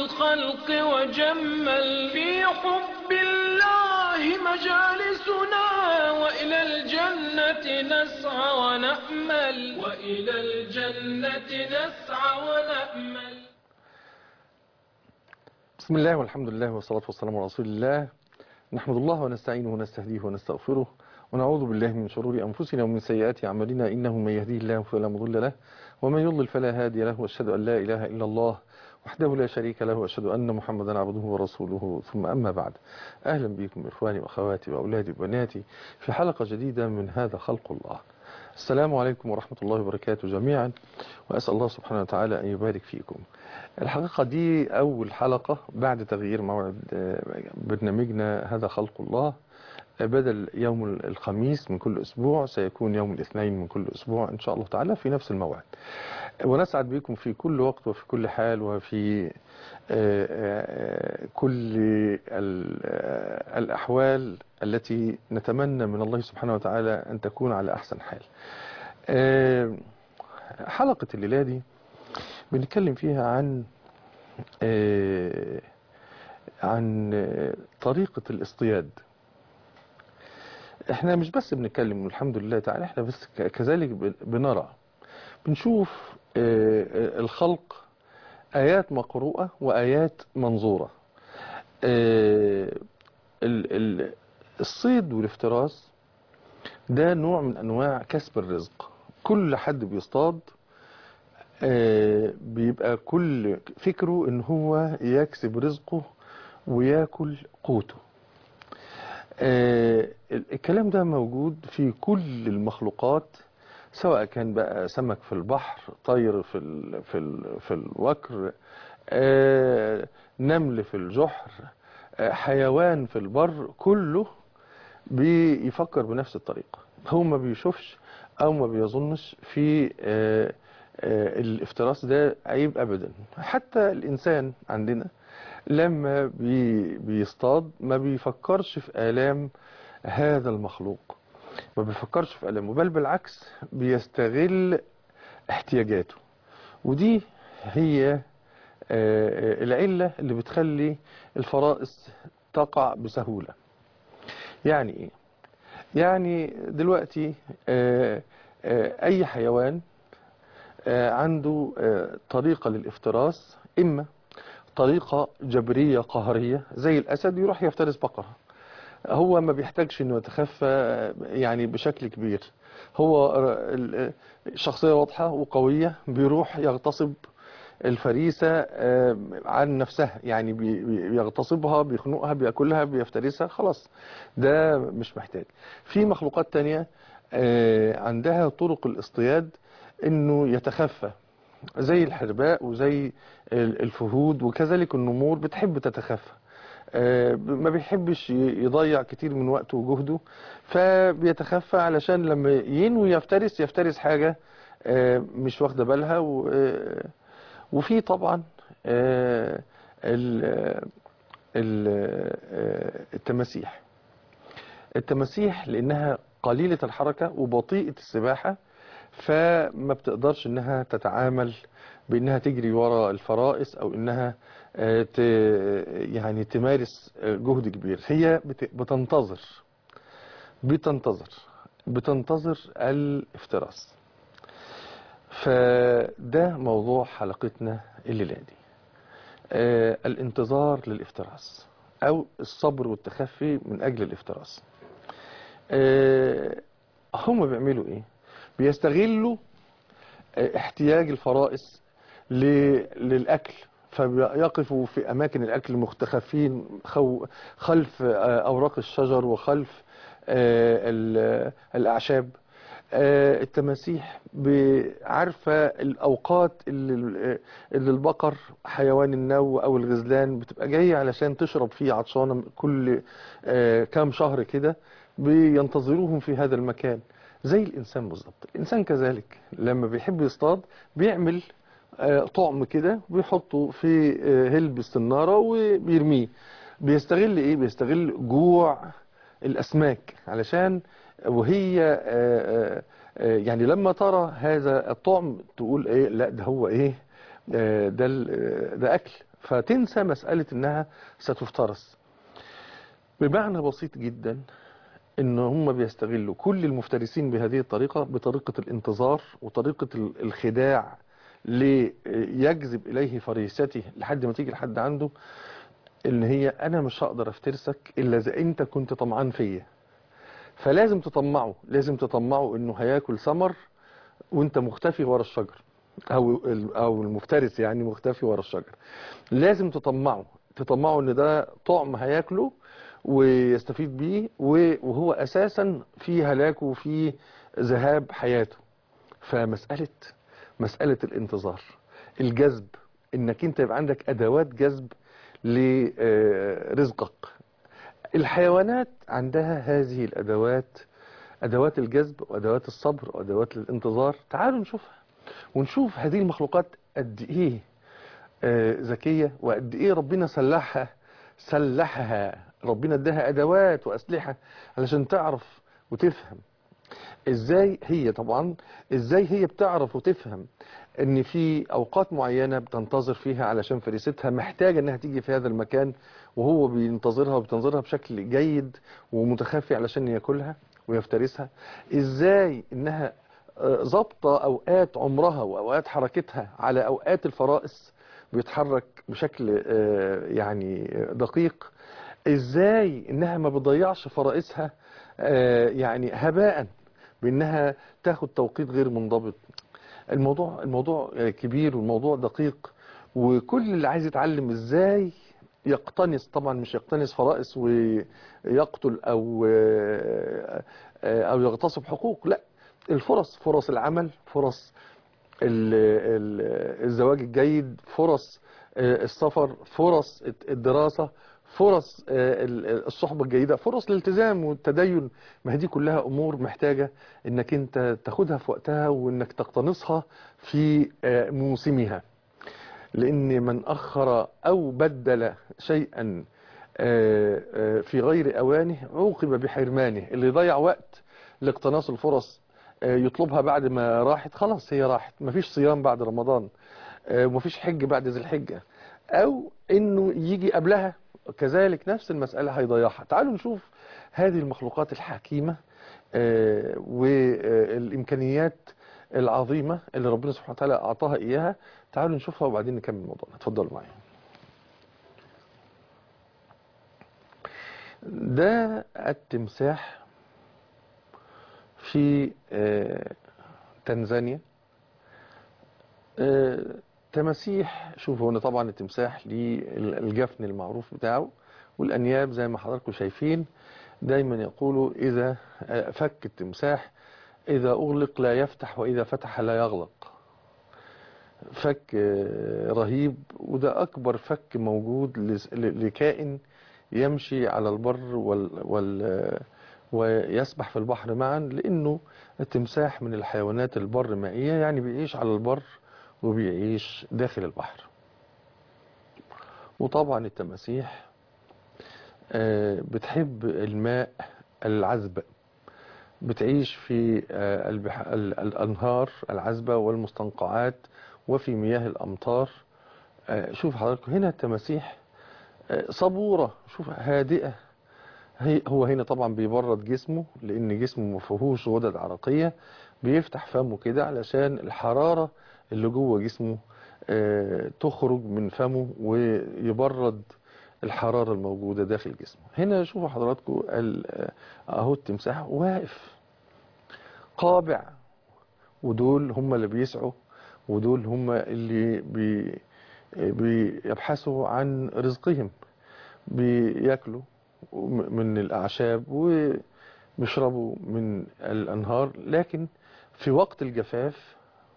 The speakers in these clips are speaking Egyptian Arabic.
الخلق وجمل في حب الله مجالسنا وإلى الجنة نسعى ونأمل وإلى الجنة نسعى ونأمل بسم الله والحمد لله والصلاة والسلام على رسول الله نحمد الله ونستعينه ونستهديه ونستغفره ونعوذ بالله من شرور أنفسنا ومن سيئات أعمالنا إنه من يهديه الله فلا مضل له ومن يضلل فلا هادي له وأشهد أن لا إله إلا الله وحده لا شريك له وأشهد أن محمدا عبده ورسوله ثم أما بعد أهلا بكم إخواني وأخواتي وأولادي وبناتي في حلقة جديدة من هذا خلق الله السلام عليكم ورحمة الله وبركاته جميعا وأسأل الله سبحانه وتعالى أن يبارك فيكم الحقيقة دي أول حلقة بعد تغيير موعد برنامجنا هذا خلق الله بدل يوم الخميس من كل أسبوع سيكون يوم الاثنين من كل أسبوع إن شاء الله تعالى في نفس الموعد ونسعد بكم في كل وقت وفي كل حال وفي كل الأحوال التي نتمنى من الله سبحانه وتعالى أن تكون على أحسن حال حلقة الليلة دي بنتكلم فيها عن عن طريقة الاصطياد احنا مش بس بنتكلم الحمد لله تعالى احنا بس كذلك بنرى بنشوف الخلق آيات مقروءة وآيات منظورة الصيد والافتراس ده نوع من أنواع كسب الرزق كل حد بيصطاد بيبقى كل فكره ان هو يكسب رزقه وياكل قوته الكلام ده موجود في كل المخلوقات سواء كان بقى سمك في البحر طير في ال في ال في الوكر نمل في الجحر حيوان في البر كله بيفكر بنفس الطريقة هو ما بيشوفش او ما بيظنش في الافتراس ده عيب ابدا حتى الانسان عندنا لما بي بيصطاد ما بيفكرش في آلام هذا المخلوق ما بيفكرش في آلامه بل بالعكس بيستغل احتياجاته ودي هي العلة اللي بتخلي الفرائس تقع بسهولة يعني ايه يعني دلوقتي اي حيوان عنده طريقة للافتراس اما طريقة جبرية قهرية زي الأسد يروح يفترس بقرة هو ما بيحتاجش انه يتخفى يعني بشكل كبير هو شخصية واضحة وقوية بيروح يغتصب الفريسة عن نفسها يعني بيغتصبها بيخنقها بيأكلها بيفترسها خلاص ده مش محتاج في مخلوقات تانية عندها طرق الاصطياد انه يتخفى زي الحرباء وزي الفهود وكذلك النمور بتحب تتخفى ما بيحبش يضيع كتير من وقته وجهده فبيتخفى علشان لما ينوي يفترس يفترس حاجة مش واخده بالها وفي طبعا التماسيح التماسيح لانها قليلة الحركة وبطيئة السباحة فما بتقدرش انها تتعامل بانها تجري ورا الفرائس او انها يعني تمارس جهد كبير هي بتنتظر بتنتظر بتنتظر الافتراس فده موضوع حلقتنا الليلة دي الانتظار للافتراس او الصبر والتخفي من اجل الافتراس هم بيعملوا ايه بيستغلوا احتياج الفرائس للأكل فيقفوا في أماكن الأكل مختخفين خلف أوراق الشجر وخلف الأعشاب التماسيح عارفة الأوقات اللي, اللي البقر حيوان النو أو الغزلان بتبقى جاية علشان تشرب فيه عطشانة كل كام شهر كده بينتظروهم في هذا المكان زي الإنسان بالظبط الإنسان كذلك لما بيحب يصطاد بيعمل طعم كده بيحطه في هلب السنارة وبيرميه بيستغل ايه بيستغل جوع الأسماك علشان وهي يعني لما ترى هذا الطعم تقول ايه لا ده هو ايه ده ده اكل فتنسى مسألة انها ستفترس بمعنى بسيط جدا ان هم بيستغلوا كل المفترسين بهذه الطريقة بطريقة الانتظار وطريقة ال- الخداع ليجذب اليه فريسته لحد ما تيجي لحد عنده ان هي انا مش هقدر افترسك الا اذا انت كنت طمعان فيا فلازم تطمعه لازم تطمعه انه هياكل ثمر وانت مختفي ورا الشجر او ال- او المفترس يعني مختفي ورا الشجر لازم تطمعه تطمعه ان ده طعم هياكله ويستفيد بيه و- وهو اساسا في هلاك وفي ذهاب حياته فمسألة مسألة الانتظار الجذب انك انت يبقى عندك ادوات جذب لرزقك الحيوانات عندها هذه الادوات ادوات الجذب وادوات الصبر وادوات الانتظار تعالوا نشوفها ونشوف هذه المخلوقات قد ايه آه، ذكية وقد ايه ربنا سلحها سلحها ربنا اداها ادوات واسلحة علشان تعرف وتفهم ازاي هي طبعا ازاي هي بتعرف وتفهم ان في اوقات معينة بتنتظر فيها علشان فريستها محتاجة انها تيجي في هذا المكان وهو بينتظرها وبتنظرها بشكل جيد ومتخفي علشان ياكلها ويفترسها ازاي انها آه، ظابطة اوقات عمرها واوقات حركتها على اوقات الفرائس بيتحرك بشكل آه، يعني دقيق ازاي انها ما بتضيعش فرائسها آه، يعني هباء بانها تاخد توقيت غير منضبط الموضوع الموضوع آه، كبير والموضوع دقيق وكل اللي عايز يتعلم ازاي يقتنص طبعا مش يقتنص فرائس ويقتل او آه، آه، او يغتصب حقوق لا الفرص فرص العمل فرص ال- ال- الزواج الجيد فرص آه، السفر فرص الدراسة فرص آه، ال- الصحبة الجيدة فرص الالتزام والتدين ما هي دي كلها أمور محتاجة انك انت تاخدها في وقتها وانك تقتنصها في آه، موسمها لان من اخر او بدل شيئا آه، آه، في غير اوانه عوقب بحرمانه اللي يضيع وقت لاقتناص الفرص آه، يطلبها بعد ما راحت خلاص هي راحت مفيش صيام بعد رمضان آه، ومفيش حج بعد ذي الحجة او انه يجي قبلها كذلك نفس المسألة هيضيعها تعالوا نشوف هذه المخلوقات الحكيمة آه، والامكانيات العظيمة اللي ربنا سبحانه وتعالى اعطاها اياها تعالوا نشوفها وبعدين نكمل موضوعنا اتفضلوا معايا ده التمساح في آه، تنزانيا آه، تماسيح شوفوا هنا طبعا التمساح ليه الجفن المعروف بتاعه والأنياب زي ما حضراتكم شايفين دايما يقولوا إذا آه، فك التمساح إذا أغلق لا يفتح وإذا فتح لا يغلق فك آه، رهيب وده أكبر فك موجود لس- ل- لكائن يمشي على البر وال, وال آه، ويسبح في البحر معا لأنه التمساح من الحيوانات البر مائية يعني بيعيش على البر وبيعيش داخل البحر وطبعا التماسيح آه، بتحب الماء العذب بتعيش في آه، البح- ال- الأنهار العذبة والمستنقعات وفي مياه الأمطار آه، شوف حضراتكم هنا التماسيح آه، صبورة شوف هادئة هي هو هنا طبعا بيبرد جسمه لأن جسمه ما فيهوش غدد عرقية بيفتح فمه كده علشان الحرارة اللي جوه جسمه آه، تخرج من فمه ويبرد الحرارة الموجودة داخل جسمه هنا شوفوا حضراتكم ال- آه، اهو التمساح واقف قابع ودول هم اللي بيسعوا ودول هم اللي بي بيبحثوا عن رزقهم بياكلوا من الأعشاب وبيشربوا من الأنهار لكن في وقت الجفاف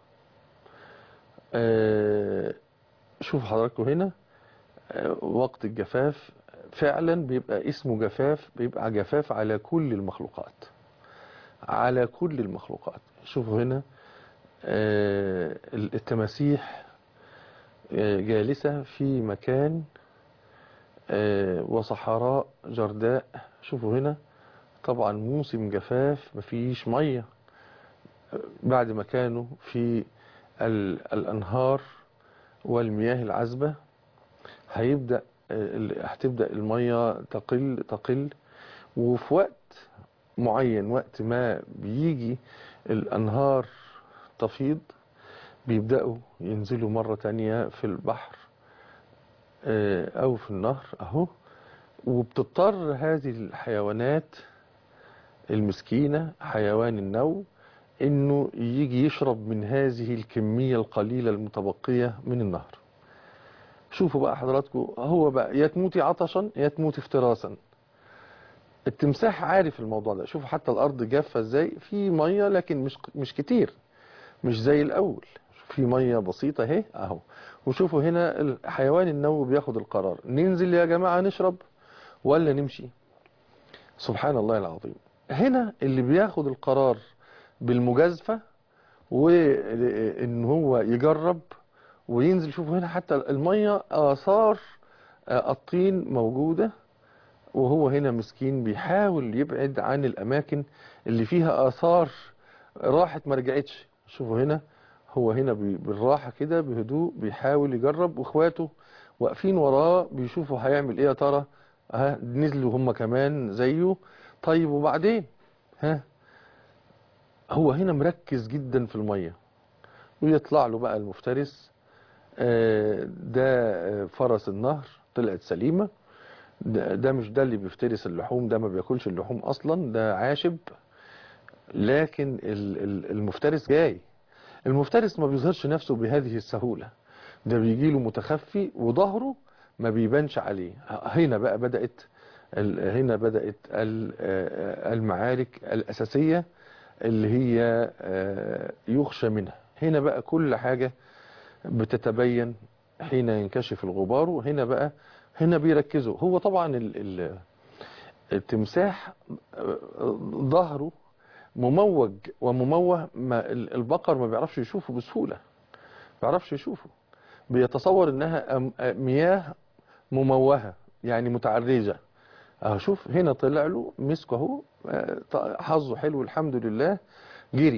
آه، شوف حضراتكم هنا آه، وقت الجفاف فعلا بيبقى اسمه جفاف بيبقى جفاف على كل المخلوقات على كل المخلوقات شوفوا هنا آه، التماسيح آه، جالسة في مكان آه، وصحراء جرداء شوفوا هنا طبعا موسم جفاف مفيش مية آه، بعد ما كانوا في ال- الأنهار والمياه العذبة هيبدأ ال- هتبدأ المية تقل تقل وفي وقت معين وقت ما بيجي الأنهار تفيض بيبدأوا ينزلوا مرة تانية في البحر آه، أو في النهر أهو وبتضطر هذه الحيوانات المسكينة حيوان النو إنه يجي يشرب من هذه الكمية القليلة المتبقية من النهر شوفوا بقى حضراتكم هو بقى يا تموتي عطشا يا تموتي افتراسا التمساح عارف الموضوع ده شوفوا حتى الأرض جافة ازاي في مية لكن مش مش كتير مش زي الأول في مية بسيطة اهي اهو وشوفوا هنا الحيوان النو بياخد القرار ننزل يا جماعة نشرب ولا نمشي سبحان الله العظيم هنا اللي بياخد القرار بالمجازفة وان هو يجرب وينزل شوفوا هنا حتى المية آثار آه، الطين موجودة وهو هنا مسكين بيحاول يبعد عن الأماكن اللي فيها آثار راحت ما رجعتش شوفوا هنا هو هنا بي- بالراحة كده بهدوء بيحاول يجرب واخواته واقفين وراه بيشوفوا هيعمل ايه يا ترى ها نزلوا هم كمان زيه طيب وبعدين ها هو هنا مركز جدا في المية ويطلع له بقى المفترس آه، ده آه، فرس النهر طلعت سليمة ده, ده مش ده اللي بيفترس اللحوم ده ما بياكلش اللحوم اصلا ده عاشب لكن ال- ال- المفترس جاي المفترس ما بيظهرش نفسه بهذه السهولة ده بيجي له متخفي وظهره ما بيبانش عليه هنا بقى بدأت ال- هنا بدأت ال- آه، المعارك الأساسية اللي هي آه، يخشى منها هنا بقى كل حاجة بتتبين حين ينكشف الغبار وهنا بقى هنا بيركزوا هو طبعا ال- ال- التمساح آه، ظهره مموج ومموه ما ال- البقر ما بيعرفش يشوفه بسهولة ما بيعرفش يشوفه بيتصور انها أم- مياه مموهة يعني متعرجة اهو شوف هنا طلع له مسكه اهو آه، ط- حظه حلو الحمد لله جري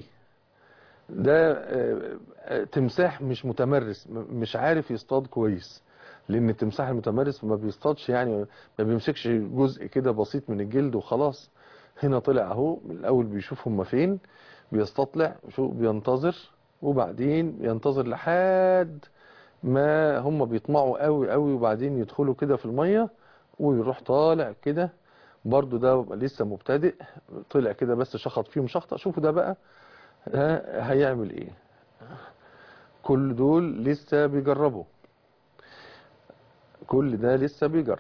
ده آه، آه، تمساح مش متمرس م- مش عارف يصطاد كويس لان التمساح المتمرس ما بيصطادش يعني ما بيمسكش جزء كده بسيط من الجلد وخلاص هنا طلع اهو من الاول بيشوف هما فين بيستطلع شو بينتظر وبعدين ينتظر لحد ما هم بيطمعوا قوي قوي وبعدين يدخلوا كده في المية ويروح طالع كده برضو ده لسه مبتدئ طلع كده بس شخط فيهم شخطة شوفوا ده بقى ها هيعمل ايه كل دول لسه بيجربوا كل ده لسه بيجرب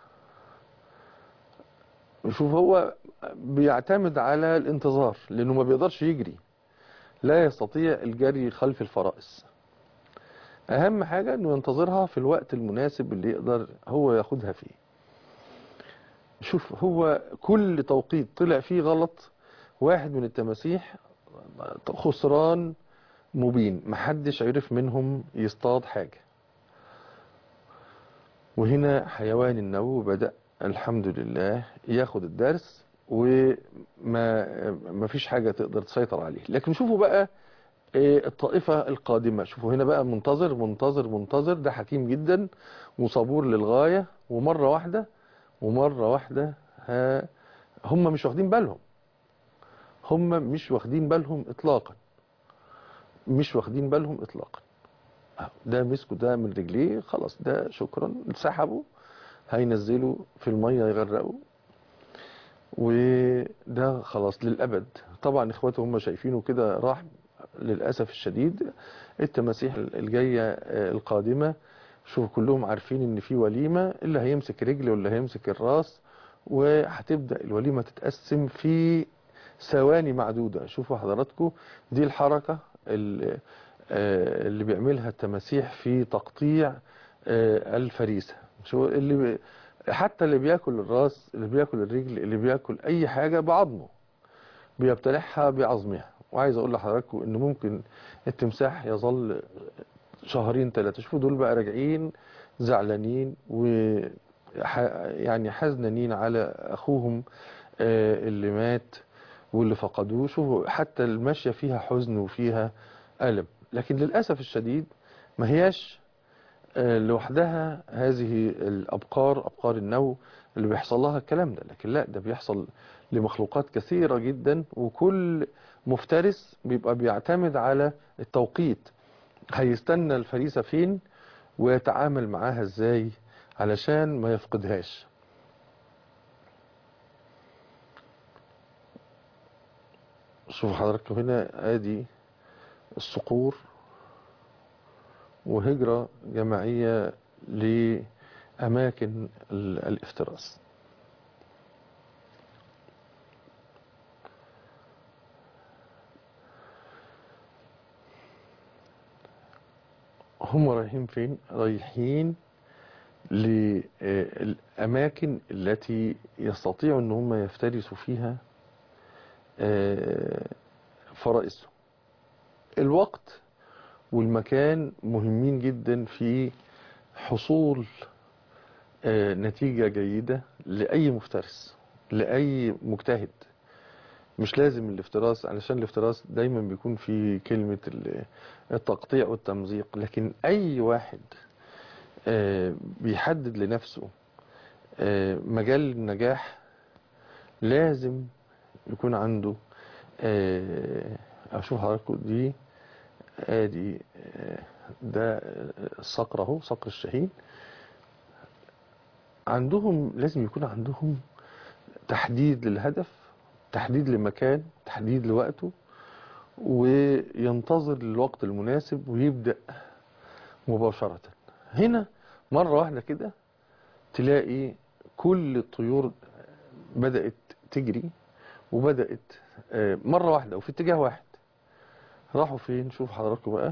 شوف هو بيعتمد على الانتظار لانه ما بيقدرش يجري لا يستطيع الجري خلف الفرائس اهم حاجة انه ينتظرها في الوقت المناسب اللي يقدر هو ياخدها فيه شوف هو كل توقيت طلع فيه غلط واحد من التماسيح خسران مبين محدش عرف منهم يصطاد حاجة وهنا حيوان النو بدأ الحمد لله ياخد الدرس وما ما فيش حاجة تقدر تسيطر عليه لكن شوفوا بقى إيه الطائفة القادمة شوفوا هنا بقى منتظر منتظر منتظر ده حكيم جدا وصبور للغاية ومرة واحدة ومرة واحدة ها هم مش واخدين بالهم هم مش واخدين بالهم اطلاقا مش واخدين بالهم اطلاقا أهو، ده مسكوا ده من رجليه خلاص ده شكرا سحبوا هينزلوا في المية يغرقوا وده خلاص للأبد طبعا اخواته هم شايفينه كده راح للأسف الشديد التماسيح الجاية آه، القادمة شوف كلهم عارفين ان في وليمة اللي هيمسك رجل واللي هيمسك الراس وهتبدأ الوليمة تتقسم في ثواني معدودة شوفوا حضراتكم دي الحركة ال- آه، اللي بيعملها التماسيح في تقطيع آه، الفريسة شو اللي بي- حتى اللي بياكل الراس اللي بياكل الرجل اللي بياكل اي حاجة بعظمه بيبتلعها بعظمها وعايز اقول لحضراتكم ان ممكن التمساح يظل شهرين ثلاثة شوفوا دول بقى راجعين زعلانين و ح- يعني حزنانين على اخوهم آه، اللي مات واللي فقدوه شوفوا حتى الماشية فيها حزن وفيها ألم لكن للأسف الشديد ما هياش آه، لوحدها هذه الأبقار أبقار النو اللي بيحصل لها الكلام ده لكن لا ده بيحصل لمخلوقات كثيرة جدا وكل مفترس بيبقى بيعتمد على التوقيت هيستنى الفريسة فين ويتعامل معاها ازاي علشان ما يفقدهاش شوف حضراتكم هنا ادي الصقور وهجرة جماعية لأماكن ال- الافتراس هم رايحين فين؟ رايحين للأماكن التي يستطيعوا أن هم يفترسوا فيها آه، فرائسهم الوقت والمكان مهمين جدا في حصول آه، نتيجة جيدة لأي مفترس لأي مجتهد مش لازم الافتراس علشان الافتراس دايما بيكون في كلمة ال- التقطيع والتمزيق لكن أي واحد آه، بيحدد لنفسه آه، مجال النجاح لازم يكون عنده آه، أشوف حضراتكم دي ادي آه، ده الصقر اهو صقر الشهيد عندهم لازم يكون عندهم تحديد للهدف تحديد لمكان تحديد لوقته وينتظر الوقت المناسب ويبدأ مباشرة هنا مرة واحدة كده تلاقي كل الطيور بدأت تجري وبدأت آه، مرة واحدة وفي اتجاه واحد راحوا فين شوف حضراتكم بقى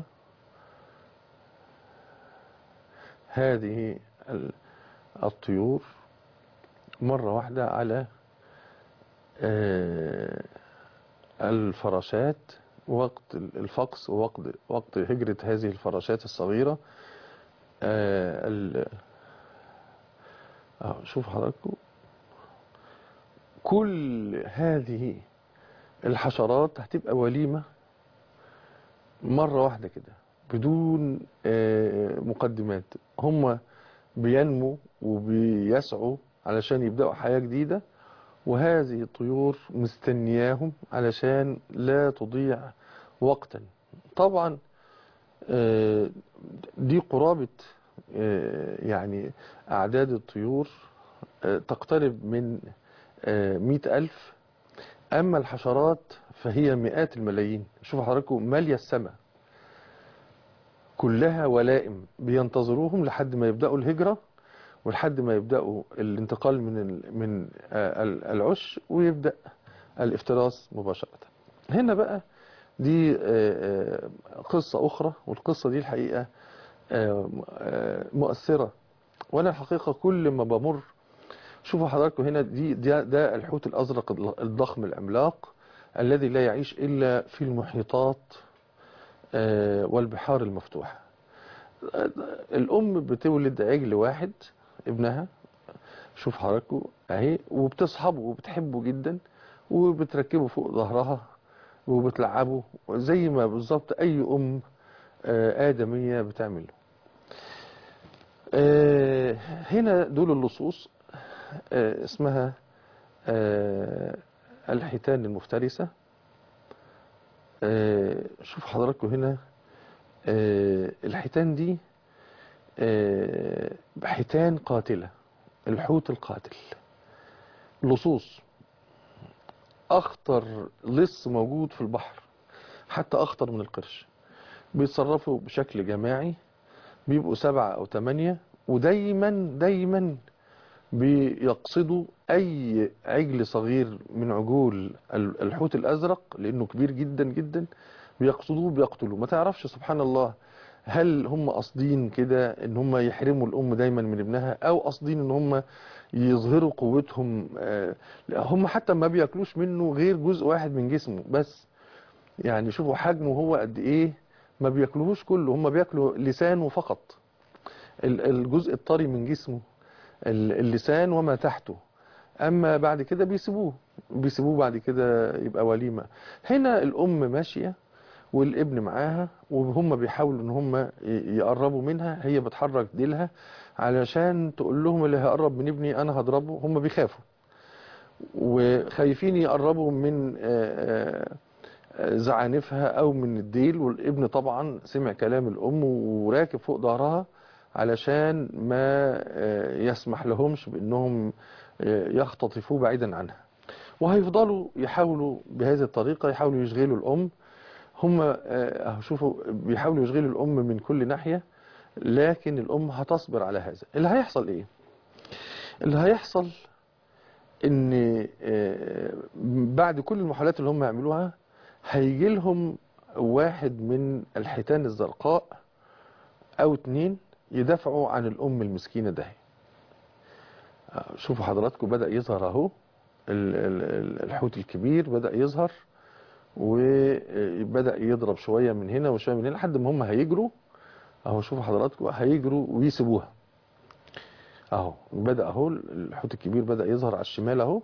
هذه ال- الطيور مرة واحدة على آه، الفراشات وقت الفقس ووقت وقت هجرة هذه الفراشات الصغيرة آه، ال- آه، شوف حضراتكم كل هذه الحشرات هتبقى وليمة مرة واحدة كده بدون آه، مقدمات هم بينموا وبيسعوا علشان يبدأوا حياة جديدة وهذه الطيور مستنياهم علشان لا تضيع وقتا طبعا آه، دي قرابة آه، يعني أعداد الطيور آه، تقترب من آه، مئة ألف أما الحشرات فهي مئات الملايين شوفوا حضراتكم مالية السماء كلها ولائم بينتظروهم لحد ما يبدأوا الهجرة ولحد ما يبدأوا الانتقال من ال- من آه، ال- العش ويبدأ الافتراس مباشرة هنا بقى دي آه، آه، قصة أخرى والقصة دي الحقيقة آه، آه، مؤثرة وأنا الحقيقة كل ما بمر شوفوا حضراتكم هنا دي ده, ده الحوت الأزرق الضخم العملاق الذي لا يعيش إلا في المحيطات آه، والبحار المفتوحة آه، الأم بتولد عجل واحد ابنها شوف حضراتكم اهي وبتصحبه وبتحبه جدا وبتركبه فوق ظهرها وبتلعبه زي ما بالظبط أي أم آه، آدمية بتعمله آه، هنا دول اللصوص آه، اسمها آه، الحيتان المفترسة آه، شوف حضراتكم هنا آه، الحيتان دي آه، حيتان قاتلة الحوت القاتل لصوص أخطر لص موجود في البحر حتى أخطر من القرش بيتصرفوا بشكل جماعي بيبقوا سبعة أو ثمانية ودايما دايما بيقصدوا أي عجل صغير من عجول ال- الحوت الأزرق لأنه كبير جدا جدا بيقصدوه بيقتلوه ما تعرفش سبحان الله هل هم قاصدين كده ان هم يحرموا الام دايما من ابنها او قاصدين ان هم يظهروا قوتهم آه، لا، هم حتى ما بياكلوش منه غير جزء واحد من جسمه بس يعني شوفوا حجمه هو قد ايه ما بياكلوهوش كله هم بياكلوا لسانه فقط ال- الجزء الطري من جسمه ال- اللسان وما تحته اما بعد كده بيسيبوه بيسيبوه بعد كده يبقى وليمة هنا الام ماشية والابن معاها وهم بيحاولوا ان هم ي- يقربوا منها هي بتحرك ديلها علشان تقول لهم اللي هيقرب من ابني انا هضربه هم بيخافوا وخايفين يقربوا من آه، آه، زعانفها او من الديل والابن طبعا سمع كلام الام وراكب فوق ظهرها علشان ما آه، يسمح لهمش بانهم آه، يختطفوه بعيدا عنها وهيفضلوا يحاولوا بهذه الطريقة يحاولوا يشغلوا الأم هم آه، شوفوا بيحاولوا يشغلوا الأم من كل ناحية لكن الأم هتصبر على هذا اللي هيحصل إيه اللي هيحصل إن آه، بعد كل المحاولات اللي هم يعملوها هيجي لهم واحد من الحيتان الزرقاء أو اتنين يدافعوا عن الأم المسكينة ده آه، شوفوا حضراتكم بدأ يظهر أهو ال- ال- الحوت الكبير بدأ يظهر وبدأ يضرب شوية من هنا وشوية من هنا لحد ما هم هيجروا اهو شوفوا حضراتكم هيجروا ويسيبوها اهو بدأ اهو الحوت الكبير بدأ يظهر على الشمال اهو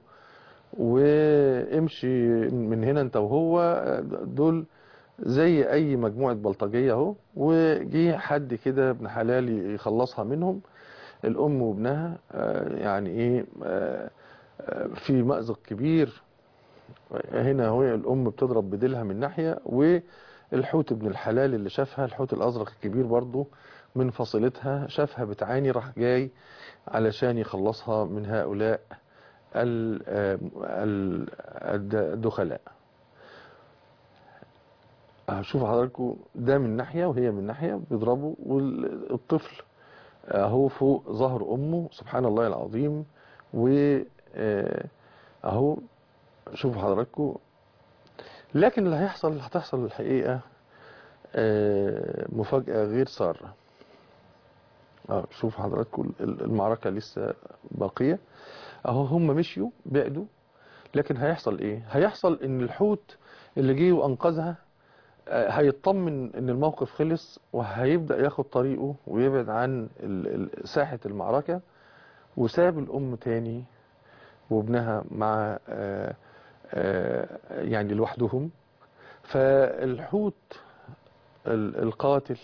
وامشي من هنا انت وهو دول زي اي مجموعة بلطجية اهو وجي حد كده ابن حلال يخلصها منهم الام وابنها آه، يعني ايه آه، آه، في مأزق كبير هنا هو الام بتضرب بديلها من ناحية والحوت ابن الحلال اللي شافها الحوت الازرق الكبير برضو من فصيلتها شافها بتعاني راح جاي علشان يخلصها من هؤلاء ال- آه، ال- الد- الدخلاء شوف حضراتكم ده من ناحية وهي من ناحية بيضربوا والطفل اهو فوق ظهر امه سبحان الله العظيم و آه، اهو شوفوا حضراتكم لكن اللي هيحصل هتحصل الحقيقة آه، مفاجأة غير سارة اه شوفوا حضراتكم ال- المعركة لسه باقية اهو هم مشيوا بعدوا لكن هيحصل ايه هيحصل ان الحوت اللي جه وانقذها آه، هيطمن ان الموقف خلص وهيبدأ ياخد طريقه ويبعد عن ال- ال- ساحة المعركة وساب الام تاني وابنها مع آه، آه، يعني لوحدهم فالحوت ال- القاتل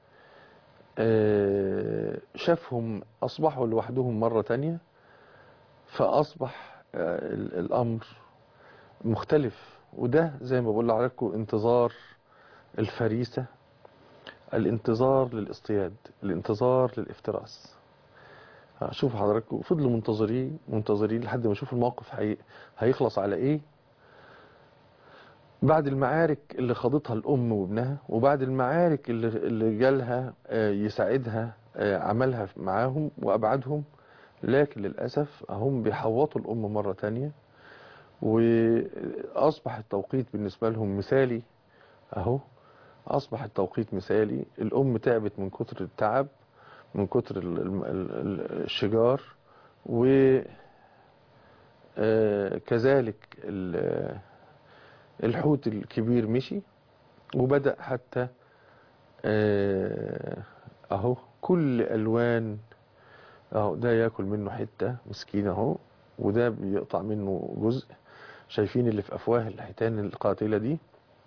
آه، شافهم أصبحوا لوحدهم مرة تانية فأصبح آه، ال- الأمر مختلف وده زي ما بقول لحضراتكم انتظار الفريسة الانتظار للاصطياد الانتظار للافتراس آه، شوفوا حضراتكم فضلوا منتظرين منتظرين لحد ما يشوفوا الموقف هي... هيخلص على ايه بعد المعارك اللي خاضتها الأم وابنها وبعد المعارك اللي, اللي جالها آه، يساعدها آه، عملها معاهم وأبعدهم لكن للأسف هم بيحوطوا الأم مرة تانية وأصبح التوقيت بالنسبة لهم مثالي أهو أصبح التوقيت مثالي الأم تعبت من كتر التعب من كتر ال- ال- ال- الشجار و آه، كذلك ال- الحوت الكبير مشي وبدأ حتى آه، اهو كل الوان اهو ده ياكل منه حتة مسكين اهو وده بيقطع منه جزء شايفين اللي في افواه الحيتان القاتلة دي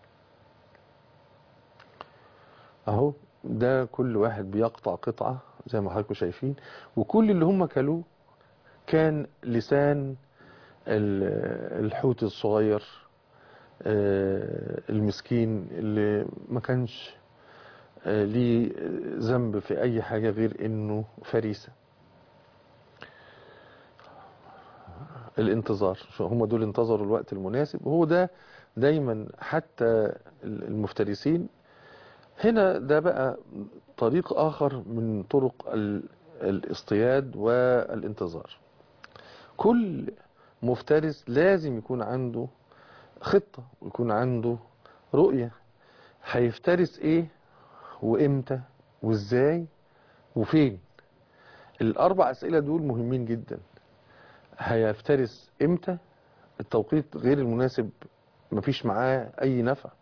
اهو ده كل واحد بيقطع قطعة زي ما حضراتكم شايفين وكل اللي هم كلوه كان لسان ال- الحوت الصغير آه، المسكين اللي ما كانش آه، ليه ذنب في اي حاجة غير انه فريسة الانتظار شو هم دول انتظروا الوقت المناسب وهو ده دايما حتى المفترسين هنا ده بقى طريق اخر من طرق ال- الاصطياد والانتظار كل مفترس لازم يكون عنده خطة ويكون عنده رؤية هيفترس ايه وامتى وازاي وفين الاربع اسئلة دول مهمين جدا هيفترس امتى التوقيت غير المناسب مفيش معاه اي نفع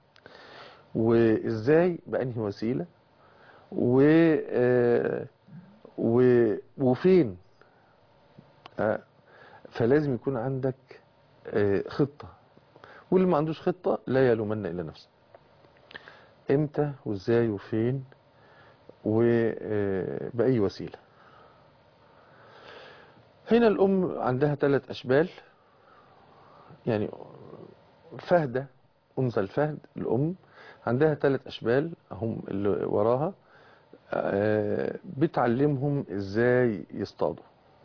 وازاي بانهي وسيلة و آه، و وفين آه، فلازم يكون عندك آه، خطة واللي ما عندوش خطة لا يلومن إلا نفسه امتى وازاي وفين وبأي وسيلة هنا الأم عندها ثلاث أشبال يعني فهدة أنثى الفهد الأم عندها ثلاث أشبال هم اللي وراها آه، بتعلمهم إزاي يصطادوا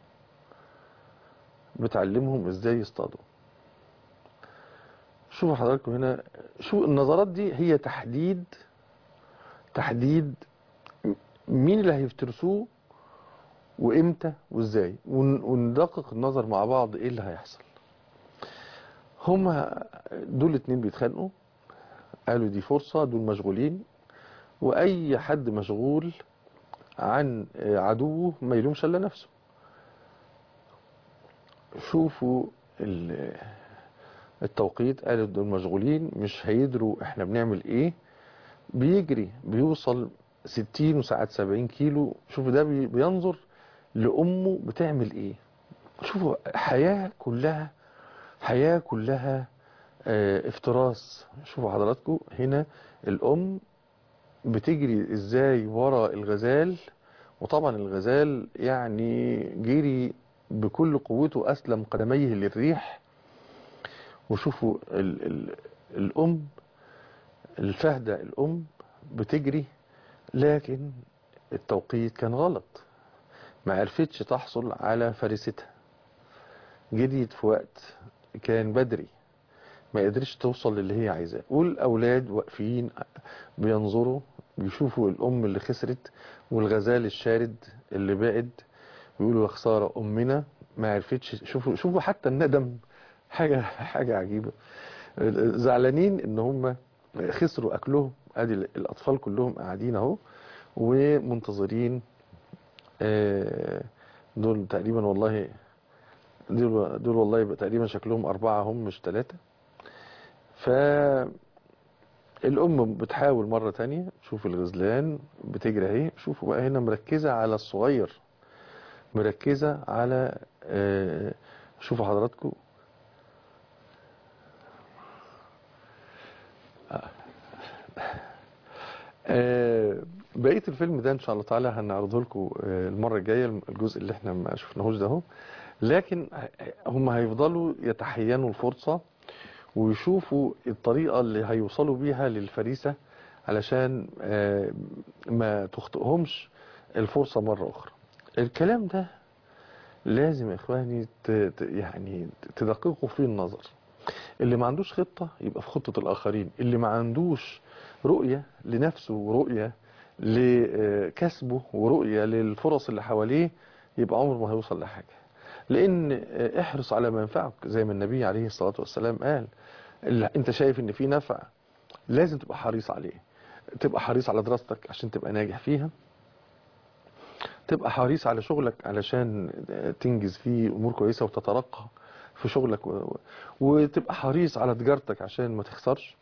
بتعلمهم إزاي يصطادوا شوفوا حضراتكم هنا شو النظرات دي هي تحديد تحديد مين اللي هيفترسوه وامتى وازاي ون- وندقق النظر مع بعض ايه اللي هيحصل هما دول اتنين بيتخانقوا قالوا دي فرصة دول مشغولين واي حد مشغول عن عدوه ما يلومش الا نفسه شوفوا ال- التوقيت قالوا دول مشغولين مش هيدروا احنا بنعمل ايه بيجري بيوصل 60 وساعات 70 كيلو شوفوا ده بي- بينظر لأمه بتعمل ايه شوفوا حياة كلها حياة كلها آه، افتراس شوفوا حضراتكم هنا الأم بتجري ازاي ورا الغزال وطبعا الغزال يعني جري بكل قوته أسلم قدميه للريح وشوفوا ال ال الأم الفهدة الأم بتجري لكن التوقيت كان غلط ما عرفتش تحصل على فريستها جريت في وقت كان بدري ما قدرتش توصل للي هي عايزاه والأولاد واقفين بينظروا بيشوفوا الأم اللي خسرت والغزال الشارد اللي بعد بيقولوا يا خسارة أمنا ما عرفتش شوفوا شوفوا حتى الندم حاجة حاجة عجيبة زعلانين ان هم خسروا اكلهم ادي الاطفال كلهم قاعدين اهو ومنتظرين آه، دول تقريبا والله دول, دول والله يبقى تقريبا شكلهم أربعة هم مش ثلاثة فالأم بتحاول مرة تانية شوف الغزلان بتجري اهي شوفوا بقى هنا مركزة على الصغير مركزة على آه، شوفوا حضراتكم آه، بقية الفيلم ده ان شاء الله تعالى هنعرضه لكم آه، المرة الجاية الجزء اللي احنا ما شفناهوش ده اهو لكن هم هيفضلوا يتحينوا الفرصة ويشوفوا الطريقة اللي هيوصلوا بيها للفريسة علشان آه، ما تخطئهمش الفرصة مرة أخرى الكلام ده لازم يا إخواني ت- ت- يعني تدققوا فيه النظر اللي ما عندوش خطة يبقى في خطة الآخرين اللي ما عندوش رؤية لنفسه ورؤية لكسبه ورؤية للفرص اللي حواليه يبقى عمره ما هيوصل لحاجة لأن احرص على ما ينفعك زي ما النبي عليه الصلاة والسلام قال اللي انت شايف ان في نفع لازم تبقى حريص عليه تبقى حريص على دراستك عشان تبقى ناجح فيها تبقى حريص على شغلك علشان تنجز فيه امور كويسة وتترقى في شغلك و... و- وتبقى حريص على تجارتك عشان ما تخسرش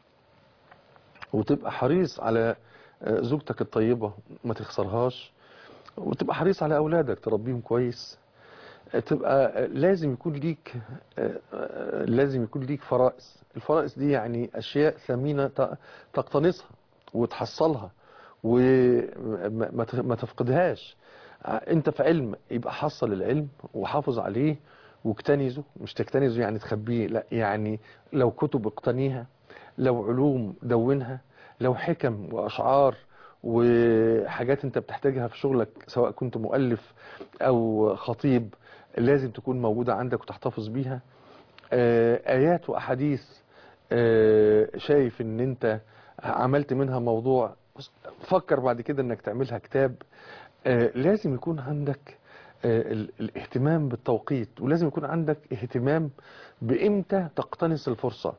وتبقى حريص على آه، زوجتك الطيبة ما تخسرهاش وتبقى حريص على أولادك تربيهم كويس آه، تبقى آه، لازم يكون ليك آه، آه، لازم يكون ليك فرائس الفرائس دي يعني أشياء ثمينة ت- تقتنصها وتحصلها وما ما ت- ما تفقدهاش ع- انت في علم يبقى حصل العلم وحافظ عليه واجتنزه مش تجتنزه يعني تخبيه لا يعني لو كتب اقتنيها لو علوم دونها لو حكم وأشعار وحاجات انت بتحتاجها في شغلك سواء كنت مؤلف أو خطيب لازم تكون موجودة عندك وتحتفظ بيها آه، آيات وأحاديث آه، شايف ان انت عملت منها موضوع فكر بعد كده انك تعملها كتاب آه، لازم يكون عندك آه، ال- الاهتمام بالتوقيت ولازم يكون عندك اهتمام بإمتى تقتنص الفرصة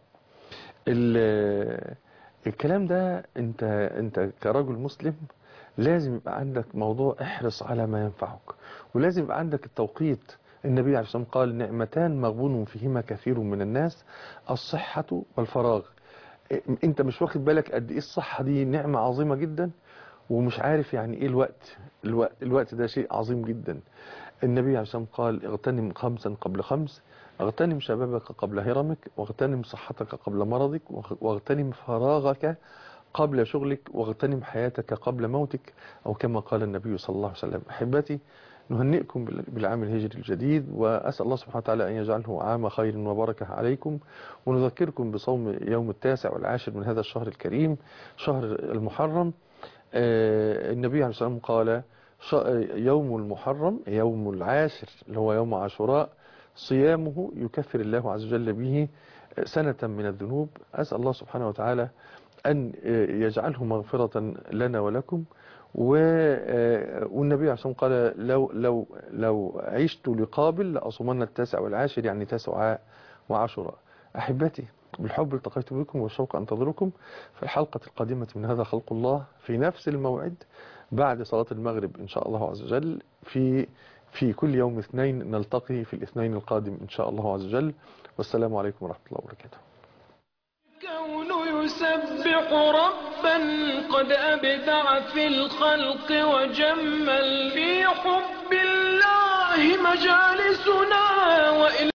ال- الكلام ده انت انت كرجل مسلم لازم يبقى عندك موضوع احرص على ما ينفعك ولازم يبقى عندك التوقيت النبي عليه الصلاة والسلام قال نعمتان مغبون فيهما كثير من الناس الصحة والفراغ انت مش واخد بالك قد ايه الصحة دي نعمة عظيمة جدا ومش عارف يعني ايه الوقت الوقت, الوقت ده شيء عظيم جدا النبي عليه الصلاة والسلام قال اغتنم خمسا قبل خمس اغتنم شبابك قبل هرمك واغتنم صحتك قبل مرضك واغتنم فراغك قبل شغلك واغتنم حياتك قبل موتك أو كما قال النبي صلى الله عليه وسلم أحبتي نهنئكم بال- بالعام الهجري الجديد وأسأل الله سبحانه وتعالى أن يجعله عام خير وبركة عليكم ونذكركم بصوم يوم التاسع والعاشر من هذا الشهر الكريم شهر المحرم آه، النبي عليه الصلاة والسلام قال ش- يوم المحرم يوم العاشر اللي هو يوم عاشوراء صيامه يكفر الله عز وجل به سنة من الذنوب أسأل الله سبحانه وتعالى أن يجعله مغفرة لنا ولكم و- والنبي عليه الصلاة والسلام قال لو, لو, لو عشت لقابل لأصومن التاسع والعاشر يعني تسعة وعشرة أحبتي بالحب التقيت بكم والشوق أنتظركم في الحلقة القادمة من هذا خلق الله في نفس الموعد بعد صلاة المغرب إن شاء الله عز وجل في في كل يوم اثنين نلتقي في الاثنين القادم إن شاء الله عز وجل والسلام عليكم ورحمة الله وبركاته الكون يسبح ربا قد أبدع في الخلق وجمل في حب الله مجالسنا